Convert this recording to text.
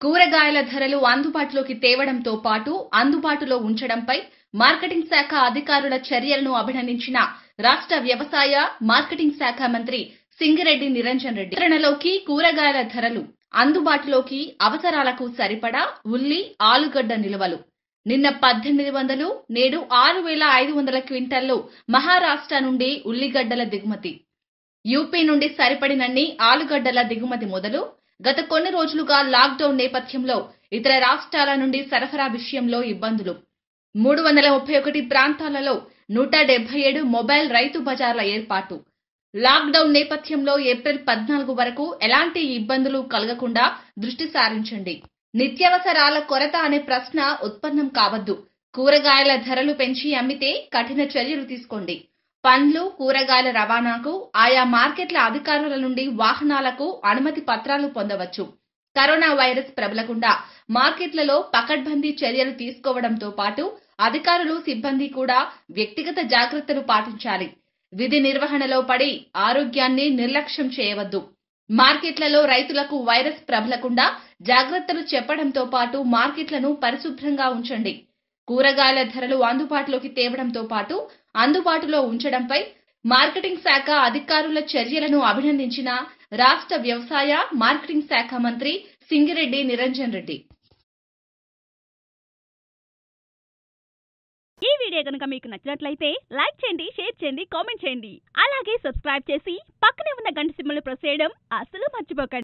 కూరగాయల ధరలు అందుబాటులోకి తేవడంతో పాటు అందుబాటులో ఉంచడంపై మార్కెటింగ్ శాఖ అధికారుల చర్యలను అభినందించిన రాష్ట్ర వ్యవసాయ మార్కెటింగ్ శాఖ మంత్రి సింగిరెడ్డి నిరంజన్ రెడ్డి వితరణలోకి కూరగాయల ధరలు అందుబాటులోకి అవసరాలకు సరిపడా ఉల్లి ఆలుగడ్డ నిల్వలు నిన్న పద్దెనిమిది వందలు నేడు ఆరు వేల ఐదు వందల క్వింటాల్లో మహారాష్ట్ర నుండి ఉల్లిగడ్డల దిగుమతి యూపీ నుండి సరిపడినన్ని ఆలుగడ్డల దిగుమతి మొదలు గత కొన్ని రోజులుగా లాక్డౌన్ నేపథ్యంలో ఇతర రాష్ట్రాల నుండి సరఫరా విషయంలో ఇబ్బందులు మూడు వందల ముప్పై ఒకటి ప్రాంతాలలో నూట డెబ్బై ఏడు మొబైల్ రైతు బజార్ల ఏర్పాటు లాక్డౌన్ నేపథ్యంలో ఏప్రిల్ పద్నాలుగు వరకు ఎలాంటి ఇబ్బందులు కలగకుండా దృష్టి సారించండి నిత్యావసరాల కొరత అనే ప్రశ్న ఉత్పన్నం కావద్దు కూరగాయల ధరలు పెంచి అమ్మితే కఠిన చర్యలు తీసుకోండి పండ్లు కూరగాయల రవాణాకు ఆయా మార్కెట్ల అధికారుల నుండి వాహనాలకు అనుమతి పత్రాలు పొందవచ్చు కరోనా వైరస్ ప్రబలకుండా మార్కెట్లలో పకడ్బందీ చర్యలు తీసుకోవడంతో పాటు అధికారులు సిబ్బంది కూడా వ్యక్తిగత జాగ్రత్తలు పాటించాలి విధి నిర్వహణలో పడి ఆరోగ్యాన్ని నిర్లక్ష్యం చేయవద్దు మార్కెట్లలో రైతులకు వైరస్ ప్రబలకుండా జాగ్రత్తలు చెప్పడంతో పాటు మార్కెట్లను పరిశుభ్రంగా ఉంచండి కూరగాయల ధరలు అందుబాటులోకి తేవడంతో పాటు అందుబాటులో ఉంచడంపై మార్కెటింగ్ శాఖ అధికారుల చర్యలను అభినందించిన రాష్ట్ర వ్యవసాయ మార్కెటింగ్ శాఖ మంత్రి సింగిరెడ్డి నిరంజన్ రెడ్డి ఈ వీడియో కనుక మీకు నచ్చినట్లయితే లైక్ చేయండి షేర్ చేయండి కామెంట్ చేయండి అలాగే సబ్స్క్రైబ్ చేసి పక్కనే ఉన్న గంట సింబల్ ప్రెస్ చేయడం అస్సలు మర్చిపోకండి